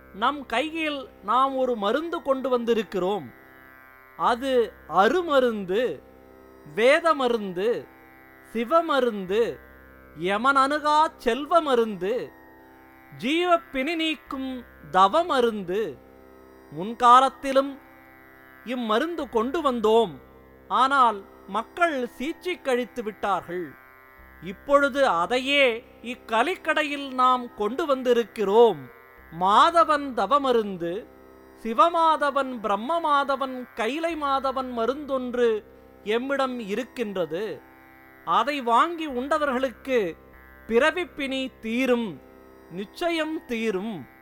நம் கையில் நாம் ஒரு மருந்து கொண்டு வந்திருக்கிறோம் அது அருமருந்து வேத மருந்து சிவமருந்து யமனனுகா செல்வ மருந்து ஜீவப்பிணி நீக்கும் தவமருந்து முன்காலத்திலும் இம்மருந்து கொண்டு வந்தோம் ஆனால் மக்கள் சீச்சி கழித்து விட்டார்கள் இப்பொழுது அதையே இக்கலிக்கடையில் நாம் கொண்டு வந்திருக்கிறோம் மாதவன் தவமருந்து சிவமாதவன் பிரம்ம மாதவன் கைலை மாதவன் மருந்தொன்று எம்மிடம் இருக்கின்றது அதை வாங்கி உண்டவர்களுக்கு பிறவிப்பிணி தீரும் நிச்சயம் தீரும்